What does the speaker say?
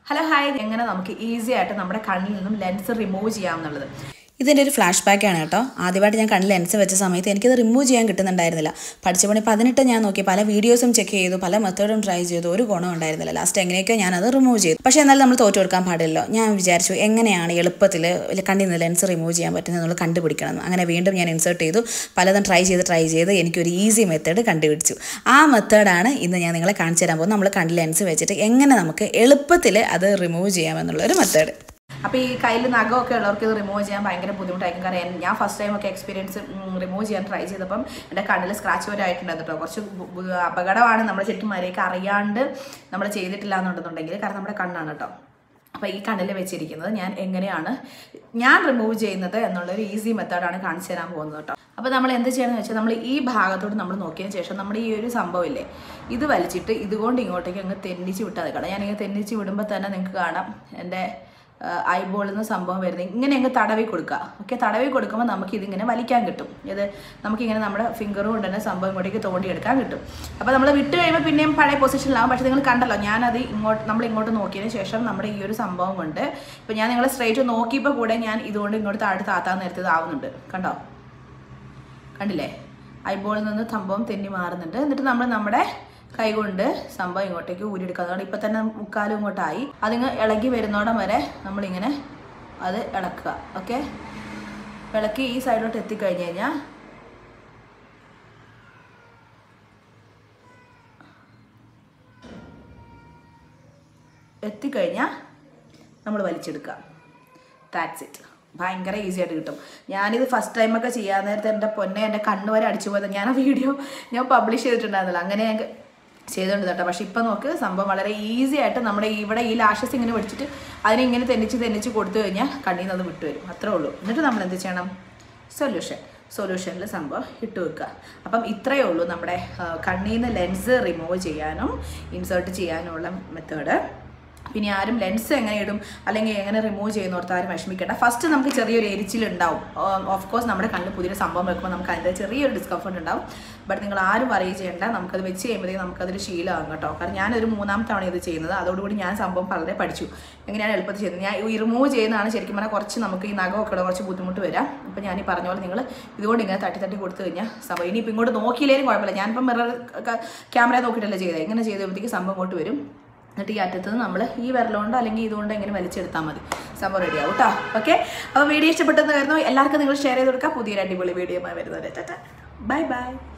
Hello hi എങ്ങനെ നമുക്ക് easy ആയിട്ട് നമ്മുടെ കണ്ണിൽ നിന്നും ലെൻസ് റിമൂവ് ചെയ്യാം എന്നുള്ളത് ഇതിൻ്റെ ഒരു ഫ്ലാഷ് ബാക്ക് ആണ് കേട്ടോ ആദ്യമായിട്ട് ഞാൻ കണ്ണിൽ ലെൻസ് വെച്ച സമയത്ത് എനിക്കത് റിമൂവ് ചെയ്യാൻ കിട്ടുന്നുണ്ടായിരുന്നില്ല പഠിച്ച പണി പതിനെട്ട് ഞാൻ നോക്കി പല വീഡിയോസും ചെക്ക് ചെയ്തു പല മെത്തേഡും ട്രൈ ചെയ്തു ഒരു ഗുണം ഉണ്ടായിരുന്നില്ല ലാസ്റ്റ് എങ്ങനെയൊക്കെയോ ഞാനത് റിമൂവ് ചെയ്തു പക്ഷേ എന്നാലും നമ്മൾ തോറ്റു കൊടുക്കാൻ പാടില്ലല്ലോ ഞാൻ വിചാരിച്ചു എങ്ങനെയാണ് എളുപ്പത്തിൽ കണ്ണിൽ നിന്ന് ലെൻസ് റിമൂവ് ചെയ്യാൻ പറ്റുന്നത് എന്നുള്ളത് കണ്ടുപിടിക്കണം എന്ന്. അങ്ങനെ വീണ്ടും ഞാൻ ഇൻസേർട്ട് ചെയ്തു പലതും ട്രൈ ചെയ്ത് ട്രൈ ചെയ്ത് എനിക്കൊരു ഈസി മെത്തേഡ് കണ്ടുപിടിച്ചു ആ മെത്തേഡാണ് ഇന്ന് ഞാൻ നിങ്ങളെ കാണിച്ചു തരാൻ പോകുന്നത് നമ്മൾ കണ്ണിൽ ലെൻസ് വെച്ചിട്ട് എങ്ങനെ നമുക്ക് എളുപ്പത്തിൽ അത് റിമൂവ് ചെയ്യാമെന്നുള്ള ഒരു മെത്തേഡ് അപ്പോൾ ഈ കയ്യിൽ നഖമൊക്കെ ഉള്ളവർക്ക് ഇത് റിമൂവ് ചെയ്യാൻ ഭയങ്കര ബുദ്ധിമുട്ടായിരിക്കും കാരണം എൻ- ഞാൻ ഫസ്റ്റ് ടൈം ഒക്കെ എക്സ്പീരിയൻസ് റിമൂവ് ചെയ്യാൻ ട്രൈ ചെയ്തപ്പം എൻ്റെ കണ്ണിൽ സ്ക്രാച്ച് വരെ ആയിട്ടുണ്ടായിരുന്നു കേട്ടോ കുറച്ച് ബു- ബു- അപകടമാണ് നമ്മൾ ശരിക്കും മര്യാദയ്ക്ക് അറിയാണ്ട് നമ്മൾ ചെയ്തിട്ടില്ല എന്നുണ്ടെന്നുണ്ടെങ്കിൽ കാരണം നമ്മുടെ കണ്ണാണ് കേട്ടോ അപ്പോൾ ഈ കണ്ണിൽ വെച്ചിരിക്കുന്നത് ഞാൻ എങ്ങനെയാണ് ഞാൻ റിമൂവ് ചെയ്യുന്നത് എന്നുള്ളൊരു ഈസി മെത്തേഡാണ് കാണിച്ചു തരാൻ പോകുന്നത് കേട്ടോ അപ്പോൾ നമ്മൾ എന്ത് ചെയ്യണമെന്ന് വെച്ചാൽ നമ്മൾ ഈ ഭാഗത്തോട്ട് നമ്മൾ നോക്കിയതിന് ശേഷം നമ്മുടെ ഈ ഒരു സംഭവം ഇല്ലേ ഇത് വലിച്ചിട്ട് ഇതുകൊണ്ട് ഇങ്ങോട്ടേക്ക് അങ്ങ് തെന്നിച്ച് വിട്ടാൽ കാരണം ഞാനിങ്ങനെ തെന്നിച്ച് വിടുമ്പോൾ തന്നെ നിങ്ങൾക്ക് കാണാം എൻ്റെ ഐബോളിൽ നിന്ന് സംഭവം വരുന്നത് ഇങ്ങനെ അങ്ങ് തടവി കൊടുക്കുക ഓക്കെ തടവി കൊടുക്കുമ്പോൾ നമുക്ക് ഇതിങ്ങനെ വലിക്കാൻ കിട്ടും ഇത് നമുക്കിങ്ങനെ നമ്മുടെ ഫിംഗറും കൊണ്ട് തന്നെ സംഭവം ഇങ്ങോട്ടേക്ക് തോണ്ടിയെടുക്കാൻ കിട്ടും അപ്പോൾ നമ്മൾ വിട്ട് കഴിയുമ്പോൾ പിന്നെയും പഴയ പൊസിഷനിലാവും പക്ഷേ നിങ്ങൾ കണ്ടല്ലോ ഞാനത് ഇങ്ങോട്ട് നമ്മൾ ഇങ്ങോട്ട് നോക്കിയതിന് ശേഷം നമ്മുടെ ഈ ഒരു സംഭവം കൊണ്ട് ഇപ്പോൾ ഞാൻ നിങ്ങളെ സ്ട്രേറ്റ് നോക്കിയപ്പോൾ കൂടെ ഞാൻ ഇതുകൊണ്ട് ഇങ്ങോട്ട് താഴെ താത്താൻ നേരത്തെ ആവുന്നുണ്ട് കണ്ടോ കണ്ടില്ലേ ഐബോളിൽ നിന്ന് സംഭവം തെന്നി മാറുന്നുണ്ട് എന്നിട്ട് നമ്മൾ നമ്മുടെ കൈകൊണ്ട് സംഭവം ഇങ്ങോട്ടേക്ക് ഊരിയെടുക്കുക അതുകൊണ്ട് ഇപ്പം തന്നെ മുക്കാലും ഇങ്ങോട്ടായി അതിങ്ങ് ഇളകി വരുന്നോടം വരെ നമ്മളിങ്ങനെ അത് ഇളക്കുക ഓക്കെ ഇളക്കി ഈ സൈഡിലോട്ട് എത്തിക്കഴിഞ്ഞ് കഴിഞ്ഞാൽ എത്തിക്കഴിഞ്ഞാൽ നമ്മൾ വലിച്ചെടുക്കുക ദാറ്റ്സ് ഇറ്റ് ഭയങ്കര ഈസി ആയിട്ട് കിട്ടും ഞാനിത് ഫസ്റ്റ് ടൈമൊക്കെ ചെയ്യാൻ നേരത്തെ എൻ്റെ പൊന്നെ എൻ്റെ കണ്ണ് വരെ അടിച്ചു പോയത് ഞാൻ ആ വീഡിയോ ഞാൻ പബ്ലിഷ് ചെയ്തിട്ടുണ്ടായിരുന്നില്ല അങ്ങനെ ഞാൻ ചെയ്തുകൊണ്ട് കേട്ടോ പക്ഷെ ഇപ്പം നോക്ക് സംഭവം വളരെ ഈസി ആയിട്ട് നമ്മുടെ ഇവിടെ ഈ ലാഷസ് ഇങ്ങനെ പിടിച്ചിട്ട് അതിനെ ഇങ്ങനെ തെന്നിച്ച് തെന്നിച്ച് കൊടുത്തു കഴിഞ്ഞാൽ കണ്ണിൽ നിന്ന് അത് വിട്ടുവരും അത്രേ ഉള്ളൂ എന്നിട്ട് നമ്മൾ എന്ത് ചെയ്യണം സൊല്യൂഷൻ സൊല്യൂഷനിൽ സംഭവം ഇട്ട് വെക്കുക അപ്പം ഇത്രയേ ഉള്ളൂ നമ്മുടെ ആ, കണ്ണിൽ നിന്ന് ലെൻസ് റിമൂവ് ചെയ്യാനും ഇൻസേർട്ട് ചെയ്യാനുമുള്ള മെത്തേഡ് പിന്നെ ആരും ലെൻസ് എങ്ങനെ ഇടും അല്ലെങ്കിൽ എങ്ങനെ റിമൂവ് ചെയ്യുന്നോർത്ത് ആരും വിഷമിക്കേണ്ട ഫസ്റ്റ് നമുക്ക് ചെറിയൊരു എരിച്ചിലുണ്ടാവും ഓഫ് കോഴ്സ് നമ്മുടെ കണ്ണിൽ പുതിയൊരു സംഭവം വെക്കുമ്പോൾ നമുക്ക് അതിൻ്റെ ചെറിയൊരു ഡിസ്കംഫർട്ട് ഉണ്ടാവും ബട്ട് നിങ്ങൾ ആരും വറി ചെയ്യേണ്ട നമുക്കത് വെച്ച് കഴിയുമ്പോഴത്തേക്കും നമുക്കതൊരു ശീലമാകും കേട്ടോ കാരണം ഞാനൊരു മൂന്നാം തവണ ഇത് ചെയ്യുന്നത് അതോടുകൂടി ഞാൻ സംഭവം വളരെ പഠിച്ചു എങ്ങനെയാണ് എളുപ്പത്തിൽ ചെയ്യുന്നത് ഞാൻ ഈ റിമൂവ് ചെയ്യുന്നതാണ് ശരിക്കും പറഞ്ഞാൽ കുറച്ച് നമുക്ക് ഈ നഖമൊക്കെ ഉള്ള കുറച്ച് ബുദ്ധിമുട്ട് വരാം അപ്പോൾ ഞാൻ ഈ പറഞ്ഞ പോലെ നിങ്ങൾ ഇതുകൊണ്ട് ഇങ്ങനെ തട്ടി തട്ടി കൊടുത്തു കഴിഞ്ഞാൽ സംഭവം ഇനിയിപ്പോൾ ഇങ്ങോട്ട് നോക്കിയില്ലേലും കുഴപ്പമില്ല ഞാനിപ്പോൾ മിറർ ക്യാമറ നോക്കിയിട്ടല്ലേ ചെയ്തത് ഇങ്ങനെ ചെയ്ത് കഴിയുമ്പോഴത്തേക്ക് സംഭവം ഇങ്ങോട്ട് വരും എന്നിട്ട് ഈ അറ്റത്ത് നിന്ന് നമ്മൾ ഈ വിരലുകൊണ്ട് അല്ലെങ്കിൽ ഇതുകൊണ്ട് എങ്ങനെ വലിച്ചെടുത്താൽ മതി സംഭവം റെഡി ആവും കേട്ടോ ഓക്കെ അപ്പോൾ വീഡിയോ ഇഷ്ടപ്പെട്ടെന്ന് വരുന്നു എല്ലാവർക്കും നിങ്ങൾ ഷെയർ ചെയ്ത് കൊടുക്കുക പുതിയൊരു അടിപൊളി വീഡിയോ വരുന്നത് ബൈ ബൈ